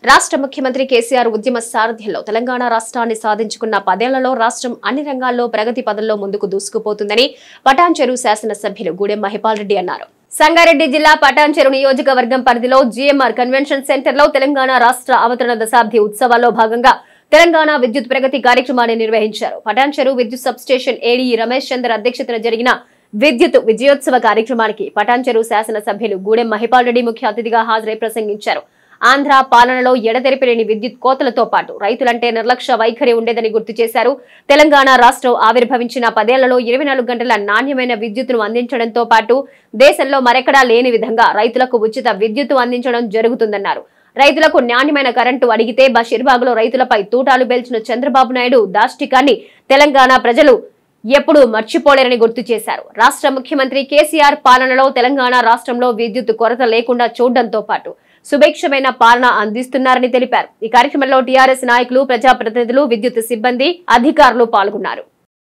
రాష్ట్ర ముఖ్యమంత్రి కేసీఆర్ ఉద్యమ సారథ్యంలో తెలంగాణ రాష్ట్రాన్ని సాధించుకున్న పదేళ్లలో రాష్ట్రం అన్ని రంగాల్లో ప్రగతి పదంలో ముందుకు దూసుకుపోతుందని పటాన్చెరు శాసనసభ్యులు గూడెం మహిపాల్ రెడ్డి అన్నారు సంగారెడ్డి జిల్లా పటాన్చెరు నియోజకవర్గం పరిధిలో జీఎంఆర్ కన్వెన్షన్ సెంటర్ లో తెలంగాణ రాష్ట్ర అవతరణ దశాబ్ది ఉత్సవాల్లో భాగంగా తెలంగాణ విద్యుత్ ప్రగతి కార్యక్రమాన్ని నిర్వహించారు పటాన్చెరు విద్యుత్ సబ్స్టేషన్ ఏడీ రమేష్ చందర్ అధ్యక్షతన జరిగిన విద్యుత్ విజయోత్సవ కార్యక్రమానికి పటాన్చెరు శాసనసభ్యులు గూడెం మహిపాల్ రెడ్డి ముఖ్య అతిథిగా హాజరై ప్రసంగించారు ఆంధ్ర పాలనలో ఎడతెరిపిలేని విద్యుత్ కోతలతో పాటు రైతులంటే నిర్లక్ష్య వైఖరి ఉండేదని గుర్తు చేశారు తెలంగాణ రాష్ట్రం ఆవిర్భవించిన పదేళ్లలో ఇరవై నాలుగు గంటల నాణ్యమైన విద్యుత్తును అందించడంతో పాటు దేశంలో మరెక్కడా లేని విధంగా రైతులకు ఉచిత విద్యుత్తు అందించడం జరుగుతుందన్నారు రైతులకు నాణ్యమైన కరెంటు అడిగితే బషీర్బాగ్లో రైతులపై తూటాలు పేల్చిన చంద్రబాబు నాయుడు దాష్టికాన్ని తెలంగాణ ప్రజలు ఎప్పుడూ మర్చిపోలేరని గుర్తు చేశారు రాష్ట్ర ముఖ్యమంత్రి కేసీఆర్ పాలనలో తెలంగాణ రాష్ట్రంలో విద్యుత్ కొరత లేకుండా చూడడంతో పాటు సుభిక్షమైన పాలన అందిస్తున్నారని తెలిపారు ఈ కార్యక్రమంలో టీఆర్ఎస్ నాయకులు ప్రజాప్రతినిధులు విద్యుత్ సిబ్బంది అధికారులు పాల్గొన్నారు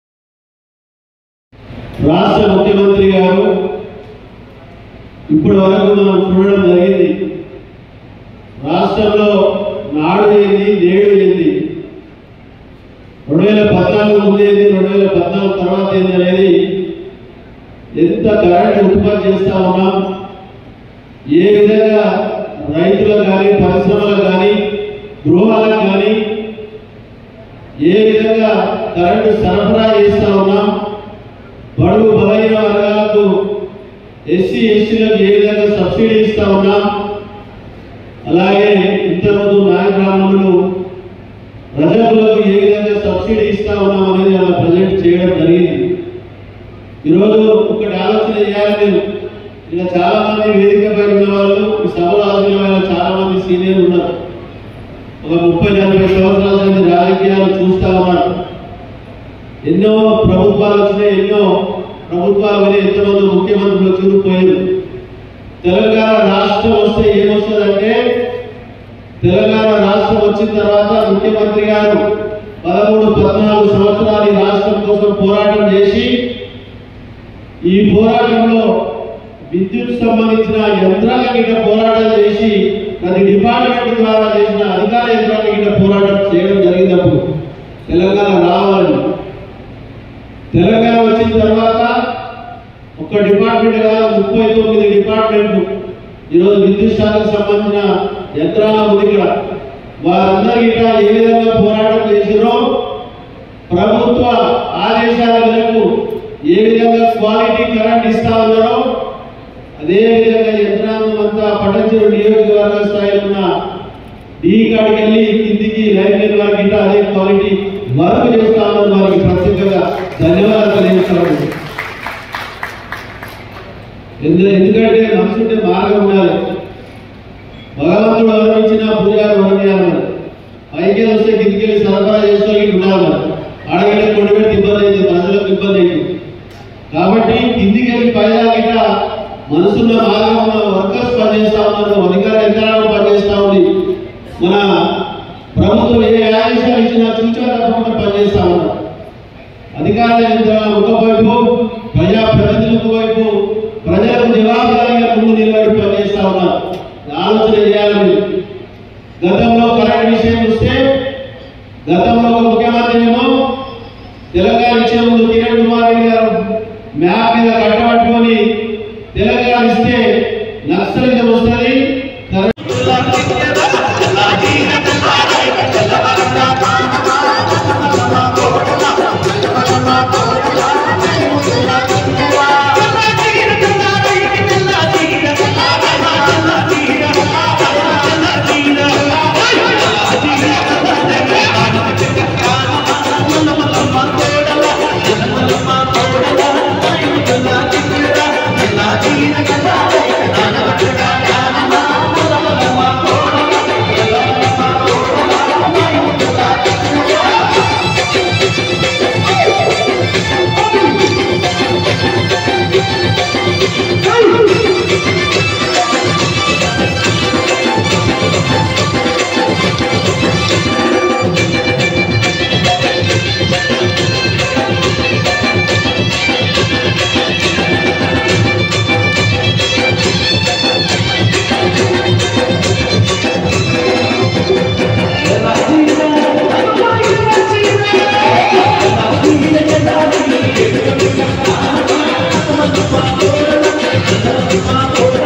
రాష్ట్ర ముఖ్యమంత్రి గారు ఇప్పటి వరకు మనం చూడడం జరిగింది రాష్ట్రంలో నాడు ఏంది నేడు ఏంది రెండు వేల పద్నాలుగు ముందు ఏంది రెండు వేల పద్నాలుగు తర్వాత ఏంది అనేది ఎంత కరెంట్ ఉత్పత్తి చేస్తా ఉన్నాం ఏ విధంగా రైతులకు కానీ పరిశ్రమలకు కానీ గృహాలకు కానీ ఏ విధంగా కరెంటు సరఫరా చేస్తా ఉన్నాం బడుగు బలహీన వర్గాలకు ఎస్సీ ఎస్టీలకు ఏ విధంగా సబ్సిడీ ఇస్తా ఉన్నాం అలాగే ఇంతకుముందు నాయక బ్రాహ్మణులు ప్రజలకు ఏ విధంగా సబ్సిడీ ఇస్తా ఉన్నాం అనేది అలా ప్రజెంట్ చేయడం జరిగింది ఈరోజు ఒకటి ఆలోచన చేయాలి నేను ఇలా చాలా మంది వేదిక పైన ఉన్న వాళ్ళు ఈ సభలో హాజరైన చాలా మంది సీనియర్ ఉన్నారు ఒక ముప్పై నలభై సంవత్సరాల నుంచి రాజకీయాలు చూస్తా ఉన్నారు ఎన్నో ప్రభుత్వాలు వచ్చినాయి ఎన్నో ప్రభుత్వాలు మీద ఎంతమంది ముఖ్యమంత్రులు చూరిపోయారు తెలంగాణ రాష్ట్రం వస్తే ఏమొస్తుందంటే తెలంగాణ రాష్ట్రం వచ్చిన తర్వాత ముఖ్యమంత్రి గారు పదమూడు పద్నాలుగు సంవత్సరాలు ఈ రాష్ట్రం కోసం పోరాటం చేసి ఈ పోరాటంలో విద్యుత్ సంబంధించిన యంత్రాల కింద పోరాటం చేసి ప్రతి డిపార్ట్మెంట్ ద్వారా చేసిన అధికార యంత్రాల కింద పోరాటం చేయడం జరిగినప్పుడు తెలంగాణ రావాలని తెలంగాణ వచ్చిన తర్వాత ఒక డిపార్ట్మెంట్ కాదు ముప్పై తొమ్మిది డిపార్ట్మెంట్లు ఈరోజు విద్యుత్ శాఖకు సంబంధించిన యంత్రాంగం ఉంది ఇక్కడ వారందరి ఇట్లా ఏ విధంగా పోరాటం చేసిరో ప్రభుత్వ ఆదేశాల మేరకు ఏ విధంగా క్వాలిటీ కరెంట్ ఇస్తా ఉన్నారో అదే విధంగా యంత్రాంగం అంతా పటంచెరు నియోజకవర్గ స్థాయిలో ఉన్న డీ కాడికి వెళ్ళి కిందికి లైబ్రరీ వారికి ఇట్లా అదే క్వాలిటీ వర్క్ చేస్తా ఉన్నారు వారికి ప్రత్యేకంగా ధన్యవాదాలు తెలియజేస్తాను ఎందు- ఎందుకంటే మనసుంటే మార్గం ఉండాలి భగవంతుడు వరణించిన పూజారి వరణియాలన్నారు పైకి వస్తే కిందికి వెళ్ళి సరఫరా చేసుకోవాలి ఉండాలి ఆడగడ్డ కొడి పెట్టి ఇబ్బంది అయింది ప్రజలకు ఇబ్బంది అయింది కాబట్టి కిందికి వెళ్ళి పైదా గిట్ట మనసున్న మార్గం ఉన్న వర్కర్స్ పనిచేస్తా ఉన్నారు అధికార యంత్రాంగం పనిచేస్తా ఉంది మన ప్రభుత్వం ఏ ఆదేశాలు ఇచ్చినా చూచా తప్పకుండా పనిచేస్తా ఉన్నారు అధికార యంత్రాంగం ఒకవైపు ప్రజా ప్రతినిధులు ఒకవైపు ప్రజలకు జవాబుదారీగా ముందు నిలబడి పనిచేస్తా ఉన్నారు ఆలోచన చేయాలి మీరు. గతంలో కరెంట్ విషయం వస్తే గతంలో ఒక ముఖ్యమంత్రి ఏమో తెలంగాణ ఇచ్చే ముందు కిరణ్ కుమార్ రెడ్డి గారు మ్యాప్ మీద కట్టబట్టుకొని తెలంగాణ ఇస్తే నక్సలిజం వస్తుంది కరెంట్ Thank you. Thank